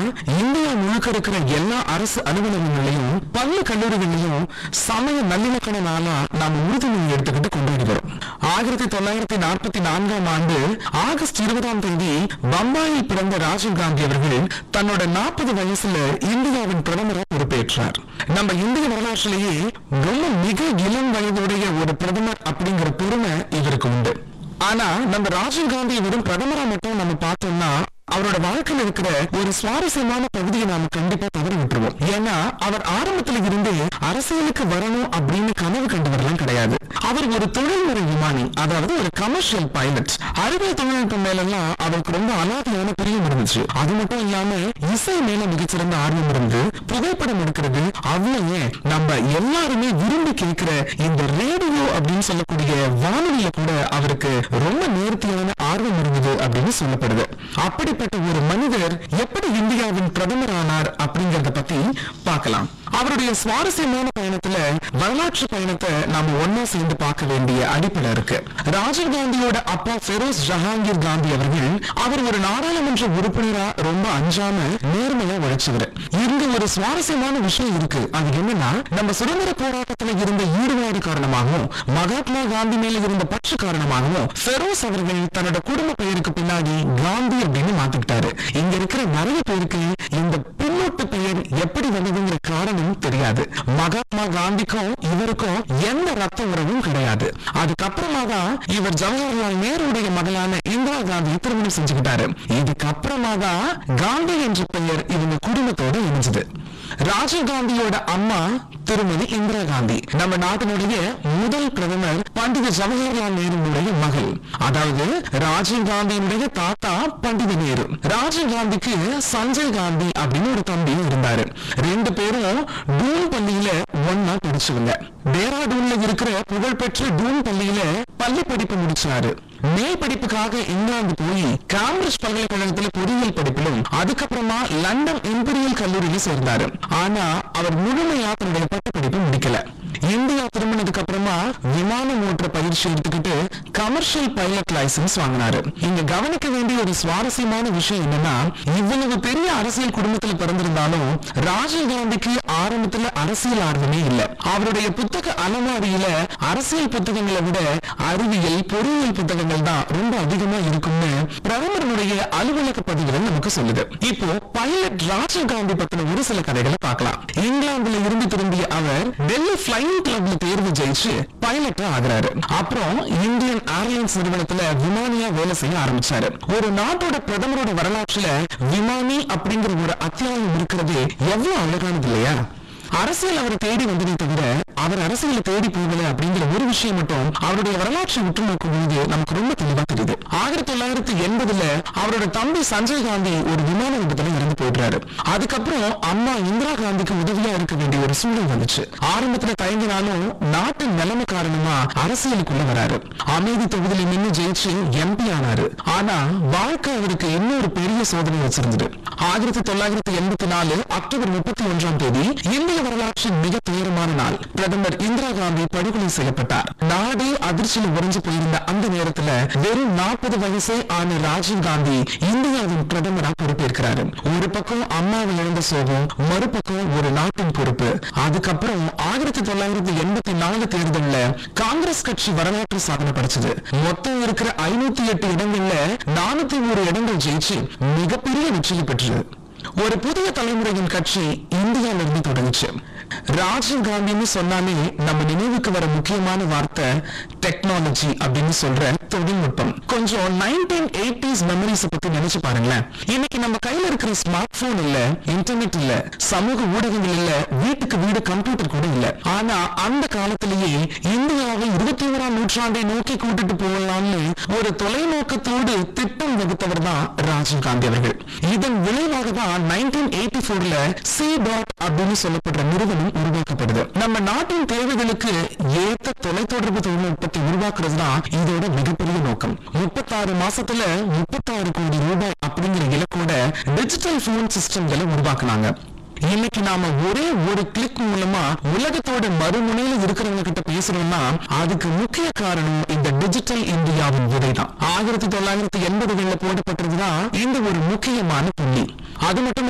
India முழுக்க இருக்கிற எல்லா அரசு அலுவலகங்களையும் பள்ளி கல்லூரிகளையும் சமய நல்லிணக்கண நாளா நாம உறுதிமொழி எடுத்துக்கிட்டு கொண்டாடி வரோம் ஆயிரத்தி தொள்ளாயிரத்தி நாற்பத்தி நான்காம் ஆண்டு ஆகஸ்ட் இருபதாம் தேதி பம்பாயில் பிறந்த ராஜீவ் காந்தி அவர்கள் தன்னோட நாற்பது வயசுல இந்தியாவின் பிரதமராக பொறுப்பேற்றார் நம்ம இந்திய வரலாற்றிலேயே ரொம்ப மிக இளம் வயதுடைய ஒரு பிரதமர் அப்படிங்கிற பெருமை இவருக்கு உண்டு ஆனா நம்ம ராஜீவ் காந்தி வெறும் பிரதமரா மட்டும் நம்ம பார்த்தோம்னா அவரோட வாழ்க்கையில இருக்கிற ஒரு சுவாரஸ்யமான பகுதியை நாம கண்டிப்பா தவற விட்டுருவோம் ஏன்னா அவர் ஆரம்பத்துல இருந்தே அரசியலுக்கு வரணும் அப்படின்னு கனவு கண்டவரெல்லாம் கிடையாது அவர் ஒரு தொழில்முறை விமானி அதாவது ஒரு கமர்ஷியல் பைலட் அறிவியல் தொழில்நுட்பம் மேலெல்லாம் அவருக்கு ரொம்ப அலாதியான பிரியம் இருந்துச்சு அது மட்டும் இல்லாம இசை மேல மிகச்சிறந்த ஆர்வம் இருந்து புகைப்படம் எடுக்கிறது அவ்வளவு நம்ம எல்லாருமே விரும்பி கேட்கிற இந்த ரேடியோ அப்படின்னு சொல்லக்கூடிய வானொலியில கூட அவருக்கு ரொம்ப நேர்த்தியான ஆர்வம் இருந்தது அப்படின்னு சொல்லப்படுது அப்படிப்பட்ட ஒரு மனிதர் எப்படி இந்தியாவின் பிரதமர் ஆனார் அப்படிங்கறத பத்தி பார்க்கலாம் அவருடைய சுவாரஸ்யமான பயணத்துல வரலாற்று பயணத்தை நாம ஒன்னா சேர்ந்து பார்க்க வேண்டிய அடிப்படை இருக்கு ராஜீவ் காந்தியோட அப்பா ஃபெரோஸ் ஜஹாங்கீர் காந்தி அவர்கள் அவர் ஒரு நாடாளுமன்ற உறுப்பினரா ரொம்ப அஞ்சாம நேர்மையா உழைச்சவர் இங்க ஒரு சுவாரஸ்யமான விஷயம் இருக்கு அது என்னன்னா நம்ம சுதந்திர போராட்டத்துல இருந்த ஈடுபாடு காரணமாகவும் மகாத்மா காந்தி மேல இருந்த பற்று காரணமாகவும் ஃபெரோஸ் அவர்கள் தன்னோட குடும்ப பெயருக்கு பின்னாடி காந்தி அப்படின்னு மாத்திக்கிட்டாரு இங்க இருக்கிற நிறைய பேருக்கு இந்த பின்னோட்டு பெயர் எப்படி வந்ததுங்கிற காரணம் தெரியாது மகாத்மா காந்திக்கும் இவருக்கும் எந்த ரத்த உறவும் கிடையாது அதுக்கப்புறமா தான் இவர் ஜவஹர்லால் நேருடைய மகளான இந்திரா காந்தி திருமணம் செஞ்சுக்கிட்டாரு இதுக்கப்புறமா தான் காந்தி என்ற பெயர் இவங்க குடும்பத்தோட இணைஞ்சது ராஜீவ் காந்தியோட அம்மா திருமதி இந்திரா காந்தி நம்ம நாட்டினுடைய முதல் பிரதமர் பண்டித ஜவஹர்லால் நேருடைய மகள் அதாவது ராஜீவ் காந்தியினுடைய தாத்தா பண்டித நேரு ராஜீவ் காந்திக்கு சஞ்சய் காந்தி அப்படின்னு ஒரு தம்பி இருந்தாரு ரெண்டு பேரும் டூன் பள்ளியில ஒன்னா படிச்சவங்க டேராடூன்ல இருக்கிற புகழ்பெற்ற டூன் பள்ளியில பள்ளி படிப்பு முடிச்சாரு மேல் படிப்புக்காக இங்கிலாந்து போய் கேம்பிரிட்ஜ் பல்கலைக்கழகத்துல பொறியியல் படிப்பிலும் அதுக்கப்புறமா லண்டன் இம்பீரியல் கல்லூரியில சேர்ந்தாரு ஆனா அவர் முழுமையா தன்னுடைய பட்டப்படிப்பு முடிக்கல இந்தியா திரும்பினதுக்கு அப்புறமா விமானம் ஓட்டுற பயிற்சி எடுத்துக்கிட்டு கமர்ஷியல் பைலட் லைசன்ஸ் வாங்கினாரு இங்க கவனிக்க வேண்டிய ஒரு சுவாரஸ்யமான விஷயம் என்னன்னா இவ்வளவு பெரிய அரசியல் குடும்பத்துல பிறந்திருந்தாலும் ராஜீவ் காந்திக்கு ஆரம்பத்துல அரசியல் ஆர்வமே இல்ல அவருடைய புத்தக அலமாரியில அரசியல் புத்தகங்களை விட அறிவியல் பொறியியல் புத்தகங்கள் தான் ரொம்ப அதிகமா இருக்கும்னு பிரதமருடைய அலுவலக பதிவுகள் நமக்கு சொல்லுது இப்போ பைலட் ராஜீவ் காந்தி பத்தின ஒரு சில கதைகளை பார்க்கலாம் இங்கிலாந்துல இருந்து திரும்பிய அவர் டெல்லி பிளைங் கிளப்ல தேர்வு ஜெயிச்சு பைலட்டா ஆகுறாரு அப்புறம் இந்தியன் ஏர்லைன்ஸ் நிறுவனத்துல விமானியா வேலை செய்ய ஆரம்பிச்சாரு ஒரு நாட்டோட பிரதமரோட வரலாற்றுல விமானி அப்படிங்கிற ஒரு அத்தியாயம் இருக்கிறது எவ்வளவு அழகானது இல்லையா அரசியல் அவரை தேடி வந்ததை தவிர அவர் அரசியலை தேடி போகல அப்படிங்கிற ஒரு விஷயம் மட்டும் அவருடைய வரலாற்றை உற்று நோக்கும் போது நமக்கு ரொம்ப தெளிவா தெரியுது ஆயிரத்தி தொள்ளாயிரத்தி எண்பதுல அவரோட தம்பி சஞ்சய் காந்தி ஒரு விமான விபத்துல இறந்து போயிடுறாரு அதுக்கப்புறம் அம்மா இந்திரா காந்திக்கு உதவியா இருக்க வேண்டிய ஒரு சூழல் வந்துச்சு ஆரம்பத்துல தயங்கினாலும் நாட்டின் நிலைமை காரணமா அரசியலுக்குள்ள வராரு அமைதி தொகுதியில நின்று ஜெயிச்சு எம்பி ஆனாரு ஆனா வாழ்க்கை அவருக்கு இன்னொரு பெரிய சோதனை வச்சிருந்தது ஆயிரத்தி தொள்ளாயிரத்தி எண்பத்தி நாலு அக்டோபர் முப்பத்தி ஒன்றாம் தேதி இந்திய வரலாற்றின் மிக துயரமான நாள் பிரதமர் இந்திரா காந்தி படுகொலை செய்யப்பட்டார் நாடே அதிர்ச்சியில் உறைஞ்சு போயிருந்த அந்த நேரத்துல வெறும் நாற்பது வயசே ஆன ராஜீவ் காந்தி இந்தியாவின் பிரதமரா பொறுப்பேற்கிறாரு ஒரு பக்கம் அம்மாவை இழந்த சோகம் மறுபக்கம் ஒரு நாட்டின் பொறுப்பு அதுக்கப்புறம் ஆயிரத்தி தொள்ளாயிரத்தி எண்பத்தி நாலு தேர்தல்ல காங்கிரஸ் கட்சி வரலாற்று சாதனை படைச்சது மொத்தம் இருக்கிற ஐநூத்தி எட்டு இடங்கள்ல நானூத்தி ஒரு இடங்கள் ஜெயிச்சு மிகப்பெரிய வெற்றியை பெற்றது ஒரு புதிய தலைமுறையின் கட்சி இந்தியால இருந்து தொடங்குச்சு ராஜீவ் காந்தின்னு சொன்னாலே நம்ம நினைவுக்கு வர முக்கியமான வார்த்தை டெக்னாலஜி அப்படின்னு சொல்ற தொழில்நுட்பம் கொஞ்சம் நைன்டீன் எயிட்டிஸ் மெமரிஸ் பத்தி நினைச்சு பாருங்களேன் இன்னைக்கு நம்ம கையில இருக்கிற ஸ்மார்ட் போன் இல்ல இன்டர்நெட் இல்ல சமூக ஊடகங்கள் இல்ல வீட்டுக்கு வீடு கம்ப்யூட்டர் கூட இல்ல ஆனா அந்த காலத்திலேயே இந்தியாவை இருபத்தி ஓராம் நூற்றாண்டை நோக்கி கூட்டிட்டு போகலாம்னு ஒரு தொலைநோக்கத்தோடு திட்டம் வகுத்தவர் தான் ராஜீவ் காந்தி அவர்கள் இதன் விளைவாக தான் நைன்டீன் எயிட்டி போர்ல சி டாட் அப்படின்னு சொல்லப்படுற நிறுவனம் உருவாக்கப்படுது நம்ம நாட்டின் தேவைகளுக்கு ஏத்த தொலைத்தொடர்பு தொழில்நுட்பத்தை உருவாக்குறது தான் இதோட மிகப்பெரிய நோக்கம் முப்பத்தாறு மாசத்துல முப்பத்தாறு கோடி ரூபாய் அப்படிங்கிற இலக்கோட டிஜிட்டல் போன் சிஸ்டம்களை உருவாக்குனாங்க இன்னைக்கு நாம ஒரே ஒரு கிளிக் மூலமா உலகத்தோட மறுமுனையில இருக்கிறவங்க கிட்ட பேசுறோம்னா அதுக்கு முக்கிய காரணம் இந்த டிஜிட்டல் இந்தியாவின் விதை தான் ஆயிரத்தி தொள்ளாயிரத்தி எண்பதுகள்ல போடப்பட்டதுதான் இந்த ஒரு முக்கியமான புள்ளி அது மட்டும்